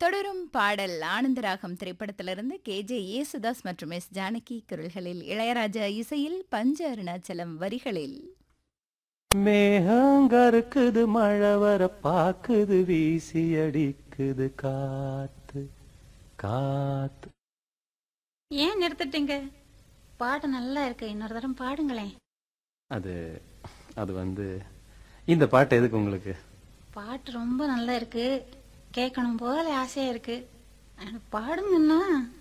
தொடரும் பாடல் ஆனந்தராகம் திரைப்படத்திலிருந்து கே ஜே யேசுதாஸ் மற்றும் எஸ் ஜானகி குரல்களில் இளையராஜா இசையில் பஞ்ச அருணாச்சலம் வரிகளில் மேகங்கருக்குது மழை வர பாக்குது வீசி அடிக்குது காத்து காத்து ஏன் நிறுத்திட்டீங்க பாட்டு நல்லா இருக்கு இன்னொரு தரம் பாடுங்களேன் அது அது வந்து இந்த பாட்டு எதுக்கு உங்களுக்கு பாட்டு ரொம்ப நல்லா இருக்கு கேட்கணும் போல ஆசையா இருக்கு ஆனா பாடுங்கன்னா